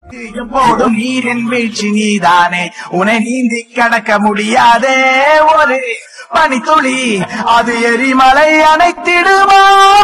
எப்போதும் நீரின் வீழ்ச்சி நீதானே உன்னை நீந்தி கடக்க முடியாதே ஒரு பனித்துளி அது எரிமலை அணைத்திடுமா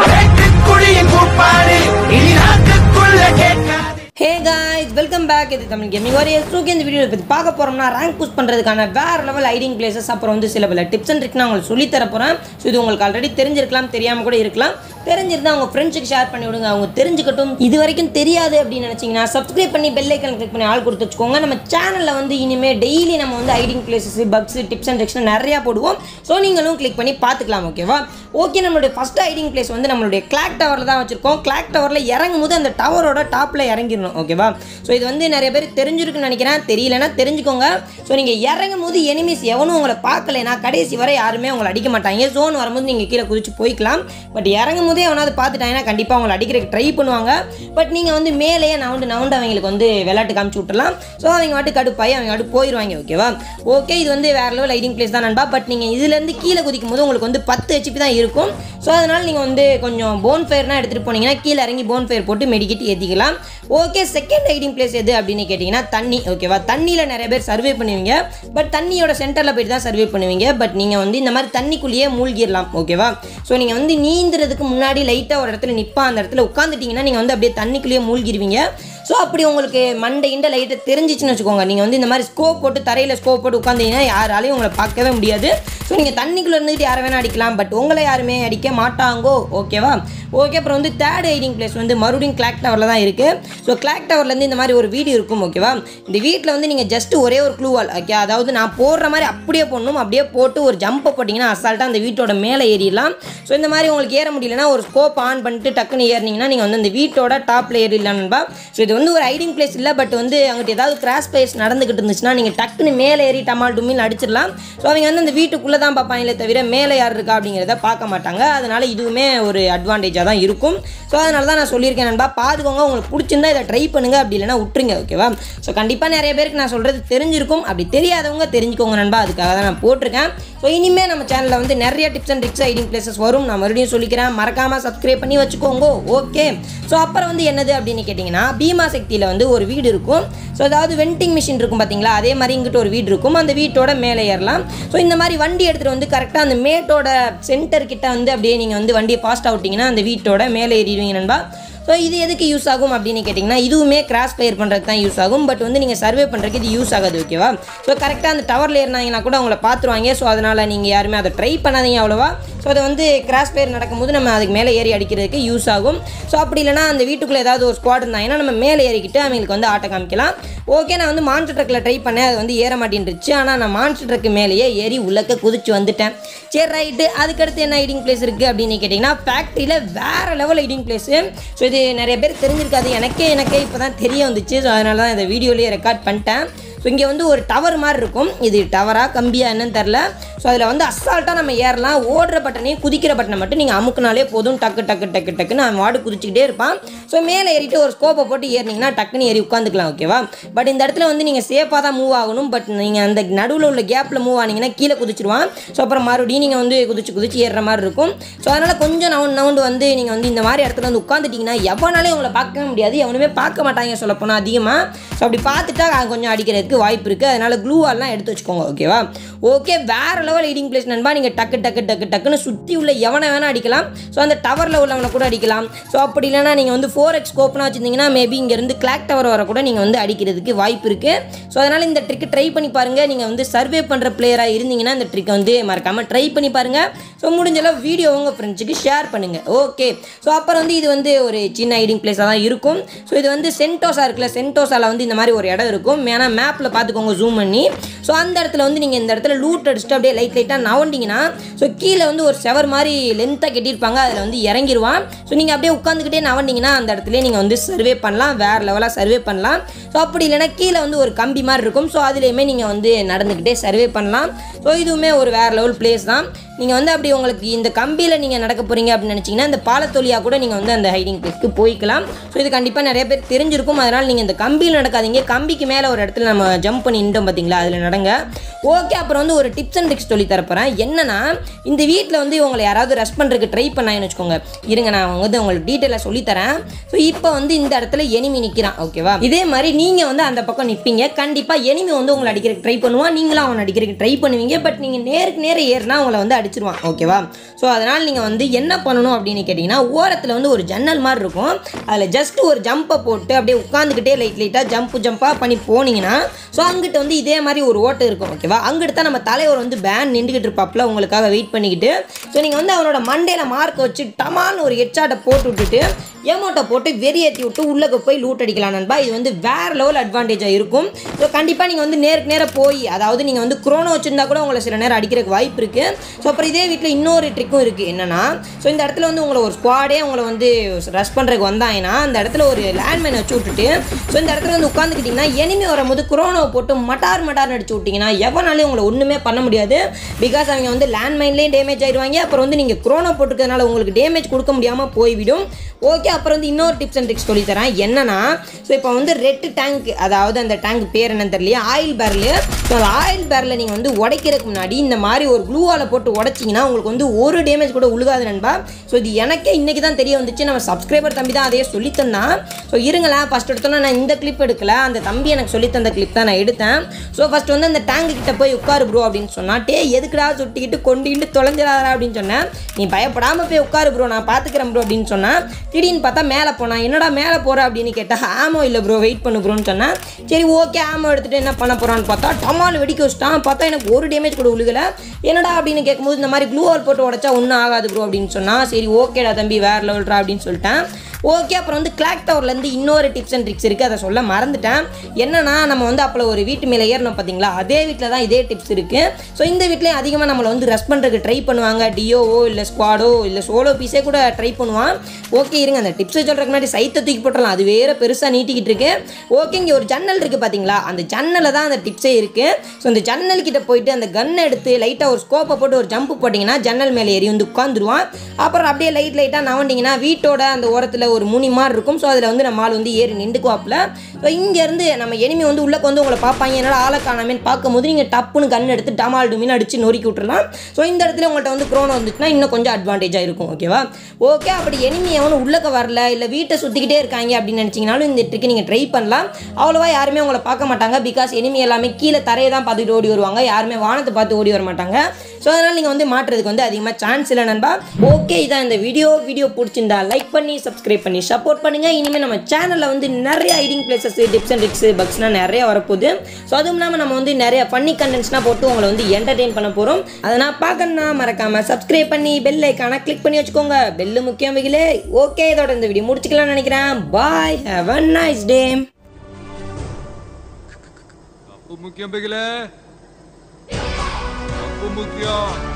குழியின் கூப்பாடு இனி நாட்டுக்குள்ள கேட்காது ஹே காய்ஸ் வெல்கம் பேக் இது தமிழ் கேமிங் ஒரு எஸ்ட்ரோக்கு இந்த வீடியோ பற்றி பார்க்க போகிறோம்னா ரேங்க் புஷ் பண்ணுறதுக்கான வேறு லெவல் ஐடிங் பிளேசஸ் அப்புறம் வந்து சில பல டிப்ஸ் அண்ட் ட்ரிக் நான் உங்களுக்கு சொல்லி தர போகிறேன் ஸோ இது உங்களுக்கு ஆல்ரெடி தெரிஞ்சிருக்கலாம் தெரியாமல் கூட இருக்கலாம் தெரிஞ்சிருந்தா அவங்க ஃப்ரெண்ட்ஸுக்கு ஷேர் பண்ணி விடுங்க அவங்க தெரிஞ்சுக்கட்டும் இது வரைக்கும் தெரியாது அப்படின்னு நினச்சிங்கன்னா சப்ஸ்கிரைப் பண்ணி பெல் ஐக்கன் கிளிக் பண்ணி ஆள் கொடுத்து வச்சுக்கோங்க நம்ம சேனலில் வந்து இனிமேல் டெய்லி நம்ம வந்து hiding places bugs tips and tricks நிறையா போடுவோம் ஸோ நீங்களும் கிளிக் பண்ணி பார்த்துக்கலாம் ஓகேவா ஓகே நம்மளுடைய ஃபஸ்ட் ஐடிங் பிளேஸ் வந்து நம்மளுடைய கிளாக் டவரில் தான் வச்சுருக்கோம் கிளாக் டவரில் இறங்கும் போது அந்த டவரோட டாப்பில் இறங்கிடணும் ஓகேவா ஸோ இது வந்து நிறைய பேர் தெரிஞ்சிருக்குன்னு நினைக்கிறேன் தெரியலனா தெரிஞ்சுக்கோங்க ஸோ நீங்கள் இறங்கும் போது எனிமீஸ் எவனும் உங்களை பார்க்கலைன்னா கடைசி வரை யாருமே உங்களை அடிக்க மாட்டாங்க ஜோன் வரும்போது நீங்கள் கீழே குதிச்சு போய்க்கலாம் பட் இறங்கும் போதே எவனாவது பார்த்துட்டாங்கன்னா கண்டிப்பாக உங்களை அடிக்கிறதுக்கு ட்ரை பண்ணுவாங்க பட் நீங்கள் வந்து மேலேயே நவுண்டு நவுண்டு அவங்களுக்கு வந்து விளையாட்டு காமிச்சு விட்டுலாம் ஸோ அவங்க வாட்டு கடுப்பாய் அவங்க வாட்டு போயிடுவாங்க ஓகேவா ஓகே இது வந்து வேறு லெவல் ஐடிங் பிளேஸ் தான் நண்பா பட் நீங்கள் இதுலேருந்து கீழே குதிக்கும் போது உங்களுக்கு வந்து பத்து ஹெச்பி தான் இருக்கும் ஸோ அதனால் நீங்கள் வந்து கொஞ்சம் போன் ஃபயர்னா எடுத்துகிட்டு போனீங்கன்னா கீழே இறங்கி போன் ஃபயர் போட்டு மெடிக்கிட்டு ஏற்றிக்கலாம் ஓகே செகண்ட் ஐடிங் பிளேஸ் எது அப்படின்னு கேட்டிங்கன்னா தண்ணி ஓகேவா தண்ணியில் நிறைய பேர் சர்வே பண்ணுவீங்க பட் தண்ணியோட சென்டரில் போயிட்டு தான் சர்வே பண்ணுவீங்க பட் நீங்கள் வந்து இந்த மாதிரி தண்ணிக்குள்ளேயே மூழ்கிடலாம் ஓகேவா ஸோ நீங்கள் வந்து நீந்துறதுக்கு முன்னாடி லைட்டாக ஒரு இடத்துல நிற்பா அந்த இடத்துல உட்காந்துட்டிங்கன்னா நீங்கள் வந்து அப்படியே தண்ணிக்குள்ளேயே மூழ்கிடுவீங்க ஸோ அப்படி உங்களுக்கு மண்டை இண்ட லைட்டை தெரிஞ்சிச்சுன்னு வச்சுக்கோங்க நீங்கள் வந்து இந்த மாதிரி ஸ்கோப் போட்டு தரையில் ஸ்கோப் போட்டு உட்காந்தீங்கன்னா யாராலையும் உங்களை பார்க்கவே முடியாது ஸோ நீங்கள் தண்ணிக்குள்ளே இருந்துட்டு யாரை வேணால் அடிக்கலாம் பட் உங்களை யாருமே அடிக்க மாட்டாங்கோ ஓகேவா ஓகே அப்புறம் வந்து தேர்ட் ஐடிங் பிளேஸ் வந்து மறுபடியும் கிளாக் டவரில் தான் இருக்குது ஸோ கிளாக் டவர்லேருந்து இந்த மாதிரி ஒரு வீடு இருக்கும் ஓகேவா இந்த வீட்டில் வந்து நீங்கள் ஜஸ்ட் ஒரே ஒரு க்ளூ வால் ஓகே அதாவது நான் போடுற மாதிரி அப்படியே போடணும் அப்படியே போட்டு ஒரு ஜம்பை போட்டிங்கன்னா அசால்ட்டாக அந்த வீட்டோட மேலே ஏறிடலாம் ஸோ இந்த மாதிரி உங்களுக்கு ஏற முடியலன்னா ஒரு ஸ்கோப் ஆன் பண்ணிட்டு டக்குன்னு ஏறினீங்கன்னா நீங்கள் வந்து அந்த வீட்டோட டாப்பில் ஏறிடலாம்பா ஸோ இது வந்து ஒரு ஐடிங் பிளேஸ் இல்லை பட் வந்து அங்கிட்ட ஏதாவது கிராஸ் பிளேஸ் நடந்துக்கிட்டு இருந்துச்சுன்னா நீங்கள் டக்குன்னு மேலே ஏறி டமால் டுமில் அடிச்சிடலாம் ஸோ அவங்க வந்து அந்த வீட்டுக்குள்ளே தான் பார்ப்பாங்களே தவிர மேலே யார் இருக்கா அப்படிங்கிறத பார்க்க மாட்டாங்க அதனால இதுவுமே ஒரு அட்வான்டேஜாக தான் இருக்கும் ஸோ அதனால தான் நான் சொல்லியிருக்கேன் நண்பா பார்த்துக்கோங்க உங்களுக்கு பிடிச்சிருந்தா இதை ட்ரை பண்ணுங்க அப்படி இல்லைனா விட்டுருங்க ஓகேவா ஸோ கண்டிப்பாக நிறைய பேருக்கு நான் சொல்கிறது தெரிஞ்சிருக்கும் அப்படி தெரியாதவங்க தெரிஞ்சுக்கோங்க நண்பா அதுக்காக தான் நான் போட்டிருக்கேன் ஸோ இனிமேல் நம்ம சேனலில் வந்து நிறைய tips and tricks hiding places வரும் நான் மறுபடியும் சொல்லிக்கிறேன் மறக்காமல் சப்ஸ்கிரைப் பண்ணி வச்சுக்கோங்க ஓகே ஸோ அப்புறம் வந்து என்னது அப்படின்னு கேட்டிங்கன்னா பீமா சக்தியில் வந்து ஒரு வீடு இருக்கும் ஸோ அதாவது வெண்டிங் மிஷின் இருக்கும் பார்த்தீங்களா அதே மாதிரி இங்கிட்ட ஒரு வீடு இருக்கும் அந்த வீட்டோட மேலே ஏறலாம் ஸோ இந்த மாதிரி வண்டி எடுத்துகிட்டு வந்து கரெக்டாக அந்த மேட்டோட சென்டர் கிட்ட வந்து அப்படியே நீங்கள் வந்து வண்டியை பாஸ்ட் அவுட்டிங்கன்னா அந்த வீட்டோட மேலே ஏறிடுவீங்க நண்பா ஸோ இது எதுக்கு யூஸ் ஆகும் அப்படின்னு கேட்டிங்கன்னா இதுவுமே கிராஸ் ஃபயர் பண்ணுறதுக்கு தான் யூஸ் ஆகும் பட் வந்து நீங்கள் சர்வே பண்ணுறதுக்கு இது யூஸ் ஆகாது ஓகேவா ஸோ கரெக்டாக அந்த டவரில் ஏறினாங்கன்னா கூட அவங்கள பார்த்துருவாங்க ஸோ அதனால் நீங்கள் யாருமே அதை ட்ரை பண்ணாதீங்க அவ்வளோவா ஸோ அதை வந்து கிராஸ் ஃபயர் நடக்கும்போது நம்ம அதுக்கு மேலே ஏறி அடிக்கிறதுக்கு யூஸ் ஆகும் ஸோ அப்படி இல்லைனா அந்த வீட்டுக்குள்ளே ஏதாவது ஒரு ஸ்குவாட் இருந்தாங்கன்னா நம்ம மேலே ஏறிக்கிட்டு அவங்களுக்கு வந்து ஆட்ட காமிக்கலாம் ஓகே நான் வந்து மான்ஸ்டர் ட்ரக்கில் ட்ரை பண்ணேன் அது வந்து ஏற மாட்டேன்ருச்சு ஆனால் நான் மான்ஸ்டர் ட்ரக்கு மேலேயே ஏறி உள்ளக்க குதிச்சு வந்துட்டேன் சரி ரைட்டு அதுக்கடுத்து என்ன ஐடிங் பிளேஸ் இருக்குது அப்படின்னு கேட்டிங்கன்னா ஃபேக்ட்ரியில் வேறு லெவல் ஐடிங் பிளேஸு ஸோ இது நிறைய பேர் தெரிஞ்சிருக்காது எனக்கே எனக்கே இப்போ தான் தெரிய வந்துச்சு ஸோ அதனால தான் இந்த வீடியோலேயே ரெக்கார்ட் பண்ணிட்டேன் ஸோ இங்கே வந்து ஒரு டவர் மாதிரி இருக்கும் இது டவரா கம்பியா என்னன்னு தெரில ஸோ அதில் வந்து அசால்ட்டாக நம்ம ஏறலாம் ஓடுற பட்டனையும் குதிக்கிற பட்டனை மட்டும் நீங்கள் அமுக்குனாலே போதும் டக்கு டக்கு டக்கு டக்குன்னு அவன் வாடு குதிச்சுக்கிட்டே இருப்பான் ஸோ மேலே ஏறிட்டு ஒரு ஸ்கோப்பை போட்டு ஏறினீங்கன்னா டக்குன்னு ஏறி உட்காந்துக்கலாம் ஓகேவா பட் இந்த இடத்துல வந்து நீங்கள் சேஃபாக தான் மூவ் ஆகணும் பட் நீங்கள் அந்த நடுவில் உள்ள கேப்பில் மூவ் ஆனீங்கன்னா கீழே குதிச்சிருவான் ஸோ அப்புறம் மறுபடியும் நீங்கள் வந்து குதிச்சு குதிச்சு ஏறுற மாதிரி இருக்கும் ஸோ அதனால் கொஞ்சம் நவுண்ட் நவுண்டு வந்து நீங்கள் வந்து இந்த மாதிரி இடத்துல வந்து உட்காந்துட்டிங்கன்னா எவனாலே உங்களை பார்க்கவே முடியாது எவனுமே பார்க்க மாட்டாங்க சொல்லப்போனால் அதிகமாக ஸோ அப்படி பார்த்துட்டா கொஞ்சம் அடிக்கிறதுக்கு வாய்ப்பு இருக்குது அதனால் க்ளூவாலாம் எடுத்து வச்சுக்கோங்க ஓகேவா ஓகே வேறு லெவல் எடிங் பிளேஸ் நண்பா நீங்கள் டக்கு டக்கு டக்கு டக்குன்னு சுற்றி உள்ள எவனை வேணால் அடிக்கலாம் ஸோ அந்த டவரில் உள்ளவனை கூட அடிக்கலாம் ஸோ அப்படி இல்லைனா நீங்கள் வந்து ஃபோர் எக்ஸ் ஸ்கோப்னா வச்சுருந்தீங்கன்னா மேபி இங்கேருந்து கிளாக் டவர் வர கூட நீங்கள் வந்து அடிக்கிறதுக்கு வாய்ப்பு இருக்குது ஸோ அதனால் இந்த ட்ரிக்கு ட்ரை பண்ணி பாருங்கள் நீங்கள் வந்து சர்வே பண்ணுற பிளேயராக இருந்தீங்கன்னா இந்த ட்ரிக்கை வந்து மறக்காமல் ட்ரை பண்ணி பாருங்கள் ஸோ முடிஞ்சளவு வீடியோ உங்கள் ஃப்ரெண்ட்ஸுக்கு ஷேர் பண்ணுங்கள் ஓகே ஸோ அப்புறம் வந்து இது வந்து ஒரு சின்ன ஐடிங் பிளேஸாக தான் இருக்கும் ஸோ இது வந்து சென்டோஸா இருக்குல்ல சென்டோஸாவில் வந்து இந்த மாதிரி ஒரு இடம் இருக்கும் ஏன்னா மேப்பில் பார்த்துக்கோங்க ஜூம் பண்ணி ஸோ அந்த இடத்துல வந்து நீங்கள் இந்த இடத்துல லூட் அடிச்சுட்டு அப்படியே லைட் லைட்டாக நவண்டிங்கன்னா ஸோ கீழே வந்து ஒரு செவர் மாதிரி லென்த்தாக கட்டியிருப்பாங்க அதில் வந்து இறங்கிடுவான் ஸோ நீங்கள் அப்படியே உட்காந்துக்கிட்டே நவண்டிங்கன்னா அந்த இடத்துல நீங்கள் வந்து சர்வே பண்ணலாம் வேறு லெவலாக சர்வே பண்ணலாம் ஸோ அப்படி இல்லைன்னா கீழே வந்து ஒரு கம்பி மாதிரி இருக்கும் ஸோ அதுலேயுமே நீங்கள் வந்து நடந்துக்கிட்டே சர்வே பண்ணலாம் ஸோ இதுவுமே ஒரு வேறு லெவல் பிளேஸ் தான் நீங்கள் வந்து அப்படி உங்களுக்கு இந்த கம்பியில் நீங்கள் நடக்க போகிறீங்க அப்படின்னு நினச்சிங்கன்னா இந்த பாலத்தொலியாக கூட நீங்கள் வந்து அந்த ஹைடிங் பிளேஸ்க்கு போய்க்கலாம் ஸோ இது கண்டிப்பாக நிறைய பேர் தெரிஞ்சிருக்கும் அதனால் நீங்கள் இந்த கம்பியில் நடக்காதீங்க கம்பிக்கு மேலே ஒரு இடத்துல நம்ம ஜம்ப் பண்ணி நின்றோம் பார்த்தீங்களா அதில் நடங்க ஓகே அப்புறம் வந்து ஒரு டிப்ஸ் அண்ட் ட்ரிக்ஸ் சொல்லி தரப்போகிறேன் என்னன்னா இந்த வீட்டில் வந்து உங்களை யாராவது ரெஸ்ட் பண்ணுறதுக்கு ட்ரை பண்ணாங்கன்னு வச்சுக்கோங்க இருங்க நான் வந்து உங்களுக்கு டீட்டெயிலாக சொல்லித்தரேன் ஸோ இப்போ வந்து இந்த இடத்துல எனிமி நிற்கிறான் ஓகேவா இதே மாதிரி நீங்கள் வந்து அந்த பக்கம் நிற்பீங்க கண்டிப்பாக எனிமி வந்து உங்களை அடிக்கிறதுக்கு ட்ரை பண்ணுவான் நீங்களும் அவனை அடிக்கிறதுக்கு ட்ரை பண்ணுவீங்க பட் நீங்கள் நேருக்கு நேரம் ஏறினா உங்களை வந்து அடிச்சிருவான் ஓகேவா ஸோ அதனால் நீங்கள் வந்து என்ன பண்ணணும் அப்படின்னு கேட்டிங்கன்னா ஓரத்தில் வந்து ஒரு ஜன்னல் மாதிரி இருக்கும் அதில் ஜஸ்ட் ஒரு ஜம்பை போட்டு அப்படியே உட்காந்துக்கிட்டே லைட் லைட்டாக ஜம்ப் ஜம்ப்பாக பண்ணி போனீங்கன்னா ஸோ அங்கிட்ட வந்து இதே மாதிரி ஒரு ஓட்டு இருக்கும் ஓகேவா அங்கிட்ட தான் நம்ம தலைவர் வந்து பேன் நின்றுக்கிட்டு இருப்பாப்புல உங்களுக்காக வெயிட் பண்ணிக்கிட்டு ஸோ நீங்கள் வந்து அவனோட மண்டையில் மார்க் வச்சு டமால்னு ஒரு ஹெட்ஷாட்டை போட்டு விட்டுட்டு எமௌண்ட்டை போட்டு வெறியேற்றி விட்டு உள்ளே போய் லூட் அடிக்கலாம் நண்பா இது வந்து வேற லெவல் அட்வான்டேஜாக இருக்கும் ஸோ கண்டிப்பாக நீங்கள் வந்து நேருக்கு நேராக போய் அதாவது நீங்கள் வந்து குரோனோ வச்சிருந்தா கூட உங்களை சில நேரம் அடிக்கிறதுக்கு வாய்ப்பு இருக்குது ஸோ அப்புறம் இதே வீட்டில் இன்னொரு ட்ரிக்கும் இருக்குது என்னன்னா ஸோ இந்த இடத்துல வந்து உங்களை ஒரு ஸ்குவாடே உங்களை வந்து ரஷ் பண்ணுறதுக்கு வந்தாங்கன்னா அந்த இடத்துல ஒரு லேண்ட்மைன் வச்சு விட்டுட்டு ஸோ இந்த இடத்துல வந்து உட்காந்துக்கிட்டிங்கன்னா எனிமி வரும்போது குரோனோவை போட்டு மட்டார் மட்டார்னு அடிச்சு விட்டிங்கன்னா எவனாலையும் உங்களை ஒன்றுமே பண்ண முடியாது பிகாஸ் அவங்க வந்து லேண்ட்மைன்லேயும் டேமேஜ் ஆயிடுவாங்க அப்புறம் வந்து நீங்கள் குரோனோ போட்டுக்கிறதுனால உங்களுக்கு டேமேஜ் கொடுக்க முடியாமல் போய்விடும் ஓகே அப்புறம் வந்து இன்னொரு டிப்ஸ் அண்ட் ட்ரிக்ஸ் சொல்லித்தரேன் என்னன்னா ஸோ இப்போ வந்து ரெட் டேங்க் அதாவது அந்த டேங்க் பேர் என்னன்னு தெரியல ஆயில் பேரல் ஸோ அந்த ஆயில் பேரலை நீங்கள் வந்து உடைக்கிறதுக்கு முன்னாடி இந்த மாதிரி ஒரு க்ளூவால் போட்டு உடைச்சிங்கன்னா உங்களுக்கு வந்து ஒரு டேமேஜ் கூட உழுகாது நண்பா ஸோ இது எனக்கே இன்றைக்கி தான் தெரிய வந்துச்சு நம்ம சப்ஸ்கிரைபர் தம்பி தான் அதையே சொல்லித்தந்தான் ஸோ இருங்களேன் ஃபஸ்ட் எடுத்தோன்னா நான் இந்த கிளிப் எடுக்கல அந்த தம்பி எனக்கு சொல்லி தந்த கிளிப் தான் நான் எடுத்தேன் ஸோ ஃபஸ்ட் வந்து அந்த டேங்க் கிட்ட போய் உட்காரு ப்ரோ அப்படின்னு சொன்னா டே எதுக்குடா சுட்டிக்கிட்டு கொண்டிக்கிட்டு தொலைஞ்சிடாதா அப்படின்னு சொன்னேன் நீ பயப்படாமல் போய் உட்காரு ப்ரோ நான் பார்த்துக்கிறேன் ப்ரோ அப்படின்னு சொன்னேன் திடீர்னு பார்த்தா மேலே போனான் என்னடா மேலே போகிற அப்படின்னு கேட்டால் ஆமோ இல்லை ப்ரோ வெயிட் பண்ணு ப்ரோன்னு சொன்னேன் சரி ஓகே ஆமோ எடுத்துகிட்டு என்ன பண்ண போகிறான்னு பார்த்தா டமால் வெடிக்க வச்சிட்டான் பார்த்தா எனக்கு ஒரு டேமேஜ் கூட உழுகல என்னடா அப்படின்னு கேட்கும்போது இந்த மாதிரி க்ளூ வால் போட்டு உடச்சா ஒன்றும் ஆகாது ப்ரோ அப்படின்னு சொன்னால் சரி ஓகேடா தம்பி வேறு லெவல்ரா அப்படின்னு சொல்லிட்டேன் ஓகே அப்புறம் வந்து கிளாக் டவர்லேருந்து இன்னொரு டிப்ஸ் அண்ட் ட்ரிக்ஸ் இருக்குது அதை சொல்ல மறந்துட்டேன் என்னன்னா நம்ம வந்து அப்போ ஒரு வீட்டு மேலே ஏறணும் பார்த்தீங்களா அதே வீட்டில் தான் இதே டிப்ஸ் இருக்குது ஸோ இந்த வீட்லேயும் அதிகமாக நம்மளை வந்து ரெஸ்ட் பண்ணுறதுக்கு ட்ரை பண்ணுவாங்க டியோவோ இல்லை ஸ்குவாடோ இல்லை சோலோ பீஸே கூட ட்ரை பண்ணுவான் ஓகே இருங்க அந்த டிப்ஸ் சொல்கிறதுக்கு முன்னாடி சைத்தை தூக்கி போட்டுடலாம் அது வேறு பெருசாக நீட்டிக்கிட்டு இருக்கு ஓகே இங்கே ஒரு ஜன்னல் இருக்குது பார்த்தீங்களா அந்த ஜன்னலில் தான் அந்த டிப்ஸே இருக்குது ஸோ அந்த ஜன்னல் கிட்ட போயிட்டு அந்த கன்னை எடுத்து லைட்டாக ஒரு ஸ்கோப்பை போட்டு ஒரு ஜம்ப் போட்டிங்கன்னா ஜன்னல் மேலே ஏறி வந்து உட்காந்துருவான் அப்புறம் அப்படியே லைட் லைட்டாக நவண்டிங்கன்னா வீட்டோட அந்த ஓரத்தில் ஒரு முனி மாதிரி இருக்கும் ஸோ அதில் வந்து நம்ம ஆள் வந்து ஏறி நின்றுக்குவாப்பில் ஸோ இங்கேருந்து நம்ம எனிமி வந்து உள்ளே வந்து உங்களை பார்ப்பாங்க என்னடா ஆளை காணாமேன்னு பார்க்கும்போது நீங்கள் டப்புன்னு கண் எடுத்து டமால் டுமின்னு அடிச்சு நொறுக்கி விட்டுறலாம் ஸோ இந்த இடத்துல உங்கள்கிட்ட வந்து க்ரோனோ வந்துச்சுன்னா இன்னும் கொஞ்சம் அட்வான்டேஜாக இருக்கும் ஓகேவா ஓகே அப்படி எனிமி எவனும் உள்ளக்க வரல இல்லை வீட்டை சுற்றிக்கிட்டே இருக்காங்க அப்படின்னு நினச்சிங்கனாலும் இந்த ட்ரிக்கு நீங்கள் ட்ரை பண்ணலாம் அவ்வளோவா யாருமே உங்களை பார்க்க மாட்டாங்க பிகாஸ் எனிமி எல்லாமே கீழே தரையை தான் பார்த்துட்டு ஓடி வருவாங்க யாருமே வானத்தை பார்த்து ஓடி வர மாட்டாங்க ஸோ அதனால் நீங்கள் வந்து மாட்டுறதுக்கு வந்து அதிகமாக சான்ஸ் இல்லை நண்பா ஓகே இதான் இந்த வீடியோ வீடியோ பிடிச்சிருந்தா லைக் பண்ணி சப்ஸ்கிரைப் பண்ணி சப்போர்ட் பண்ணுங்கள் இனிமேல் நம்ம சேனலில் வந்து நிறைய hiding places tips and tricks பக்ஸ்லாம் நிறைய வரப்போகுது ஸோ அதுவும் இல்லாமல் நம்ம வந்து நிறைய ஃபன்னி கண்டென்ட்ஸ்லாம் போட்டு உங்களை வந்து என்டர்டெயின் பண்ண போகிறோம் அதை நான் பார்க்கணும்னா மறக்காமல் சப்ஸ்கிரைப் பண்ணி பெல் ஐக்கான கிளிக் பண்ணி வச்சுக்கோங்க பெல்லு முக்கியம் வகையிலே ஓகே இதோட இந்த வீடியோ முடிச்சுக்கலாம்னு நினைக்கிறேன் பாய் ஹேவ் அ நைஸ் டே அப்பு முக்கியம் பிகிலே அப்பு முக்கியம்